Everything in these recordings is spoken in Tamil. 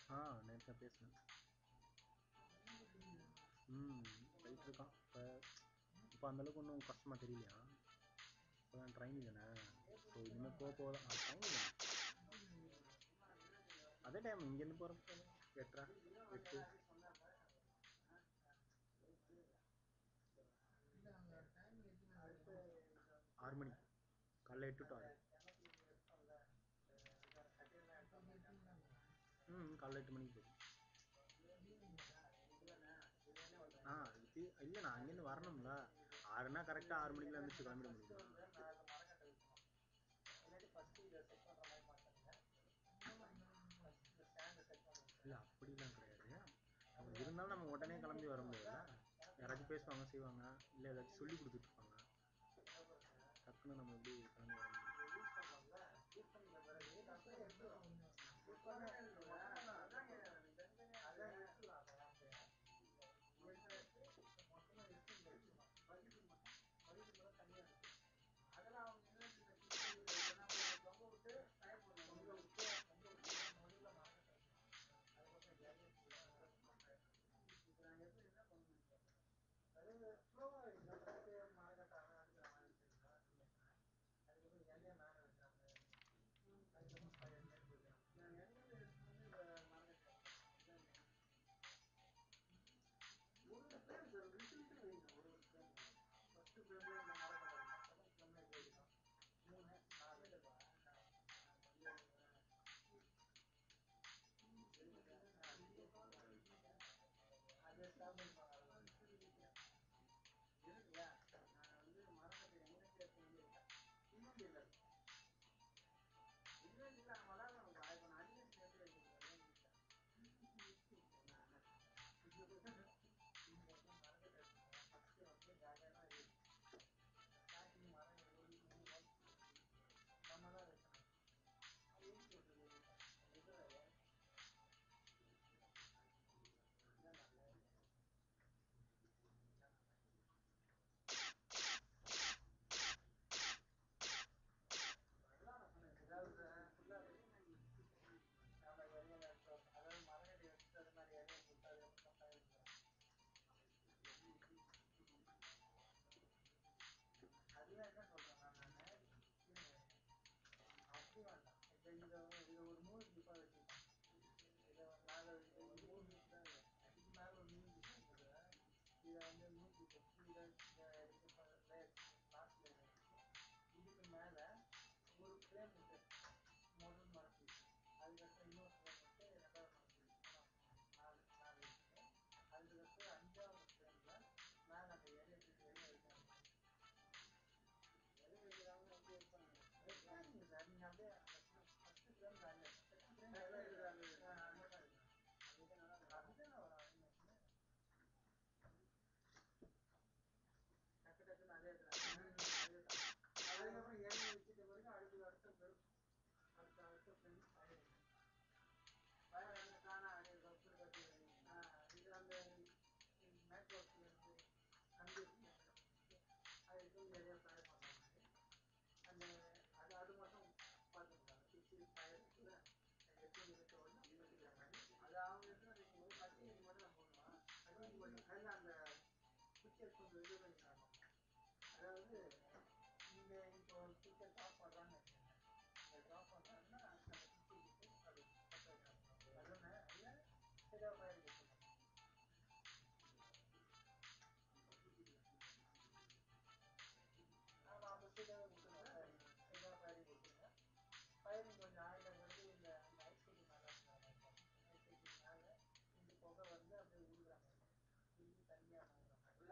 ஆ நேற்று பேசினேன் ம் போயிட்டு இருக்கான் இப்போ இப்போ அந்தளவுக்கு ஒன்றும் கஷ்டமாக தெரியலையா இப்போ தான் ட்ரைனிங் தானே ஸோ இனிமேல் போக போக தான் ட்ரைனிங் அதே டைம் இங்கேருந்து போகிறப்ப எட்டரை எட்டு ஆறு மணி காலைல எட்டு டு ஆறு ம் காலைல எட்டு மணிக்கு போதும் ஆ இது இல்லை நான் அங்கேருந்து வரணும்ல ஆறுனா கரெக்டாக ஆறு மணிக்கெலாம் எழுந்திரிச்சு கிளம்பிட முடியும் இல்லை அப்படிலாம் கிடையாது நம்ம இருந்தாலும் நம்ம உடனே கிளம்பி வர முடியாதுல்ல யாராச்சும் பேசுவாங்க செய்வாங்க இல்லை ஏதாச்சும் சொல்லி கொடுத்துட்டு இருப்பாங்க டக்குன்னு நம்ம எப்படி கிளம்பி வர முடியும்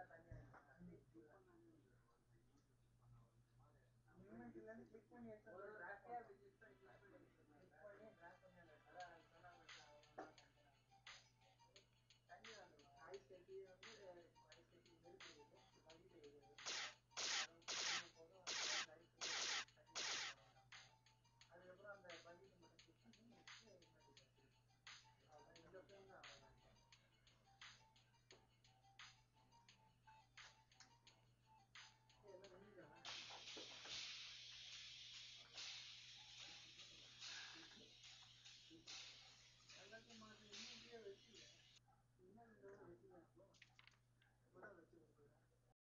கிளிக் பண்ணி எடுத்து